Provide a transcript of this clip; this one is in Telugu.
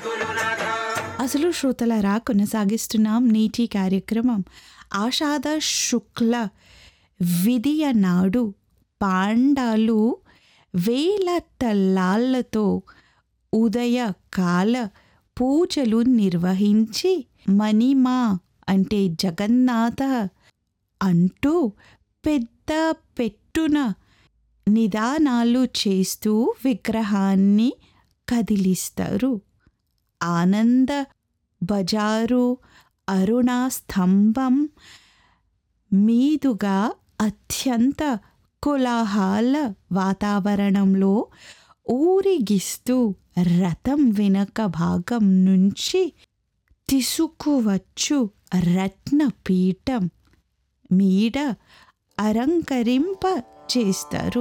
అసలు శ్రోతలరా కొనసాగిస్తున్నాం నేటి కార్యక్రమం ఆషాఢ శుక్ల విధియ నాడు పాండాలు వేల తల్లాళ్లతో ఉదయకాల పూజలు నిర్వహించి మణిమా అంటే జగన్నాథ అంటూ పెద్ద పెట్టున నిదానాలు చేస్తూ విగ్రహాన్ని కదిలిస్తారు ఆనంద బజారు అరుణా స్తంభం మీదుగా అత్యంత కోలాహల వాతావరణంలో ఊరిగిస్తూ రథం వెనక భాగం నుంచి తీసుకువచ్చు రత్నపీఠం మీద అలంకరింప చేస్తారు